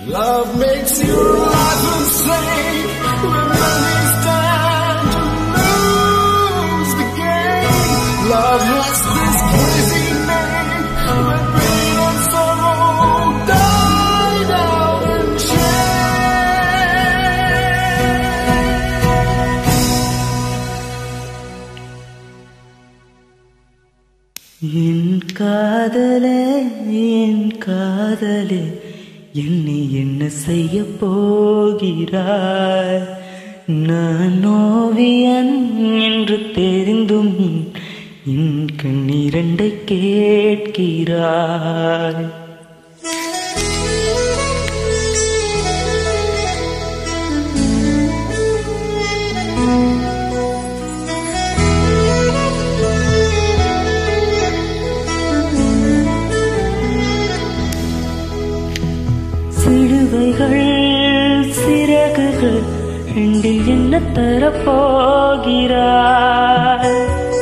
Love makes you alive and sane when many stand to lose the game. Love has this crazy name when pain and sorrow die down in என் காதலே என் காதலே என்னை என்ன செய்ய போகிறாய் நான் ஓவியன் என்று தெரிந்தும் என் கண்ணீரண்டை கேட்கிறாய் சிலுவைகள் சிறகுகள் ரெண்டில் என்ன தரப்போகிறாய்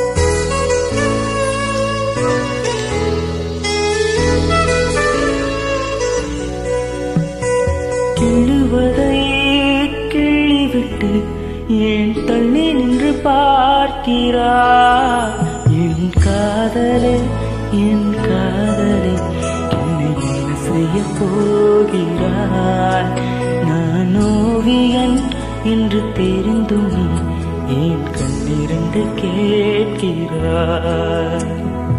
கிள்ளுவதை கிள்ளிவிட்டு ஏன் தள்ளி நின்று பார்க்கிறாய் என் காதலே என் காதலே என்னை என்ன செய்ய போகிறாய் நான் ஓவியன் என்று தெரிந்தும் என் கண்ணிரண்டு கேட்கிறாய்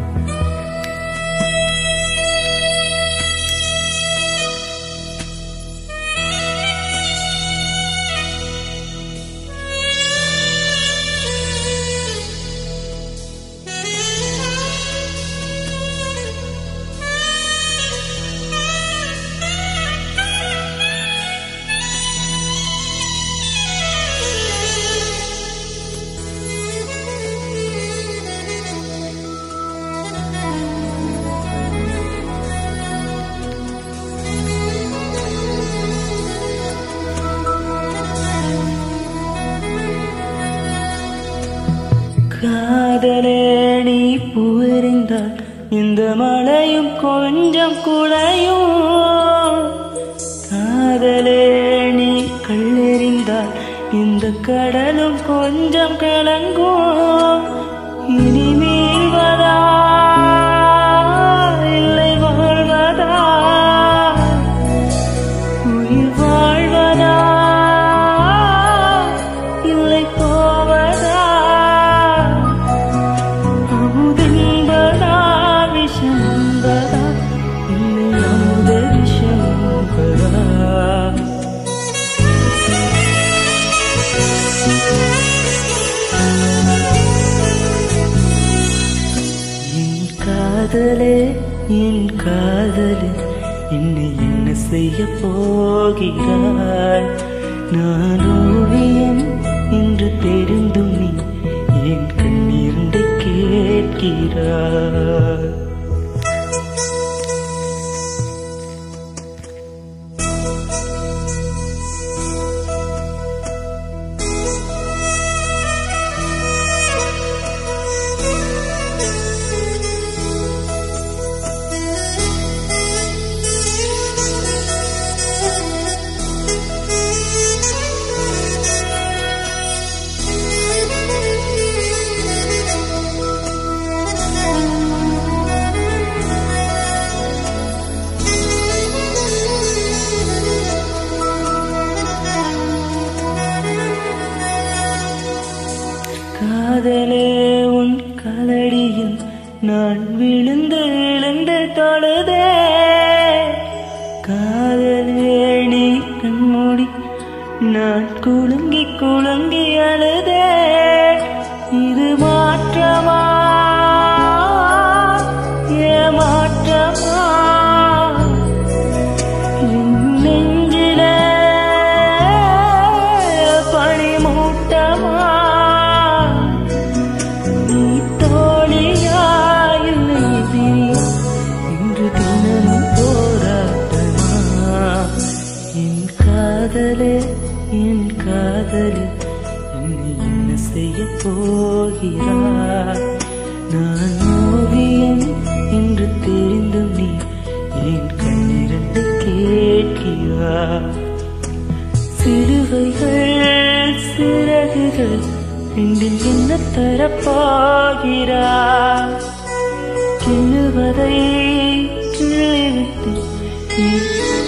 காதலே நீ பூரிந்தால் இந்த மழையும் கொஞ்சம் குழையும் காதலே நீ கல்லெறிந்தால் இந்த கடலும் கொஞ்சம் கலங்கும் இனி மீள்வதா இல்லை வாழ்வதா உயிர் வாழ்வதா இல்லை போவதா அமுதென்பதா விஷம்பதா இல்லை அமுத விஷம்பதா என் காதலே என் காதலே என்னை என்ன செய்ய போகிறாய் நான் ஓவியம் என்று தெரிந்தும் நீ என் கண்ணீர்ந்து கேட்கிறாய் காதலே உன் கலடியில் நான் விழுந்து விழுந்து தொழுதே காதலே நீ கண்மூடி நான் குலுங்கி குலுங்கி அழுதே இது மாற்றமா ஏமாற்றமா என் நெஞ்சிலே பனிமூட்டமா நீ தோழியா இல்லை எதிரியா இன்று தினமும் போராட்டமா என் காதலே என் காதலே என்னை என்ன செய்ய போகிறாய் நான் ஓவியம் என்று தெரிந்தும் நீ என் கண்ணிரண்டு கேட்கிறாய் சிலுவைகள் சிறகுகள் ரெண்டில் என்ன தரப்போகிறார் கிண்ணுவதை கிள்ளிவிட்டு நீ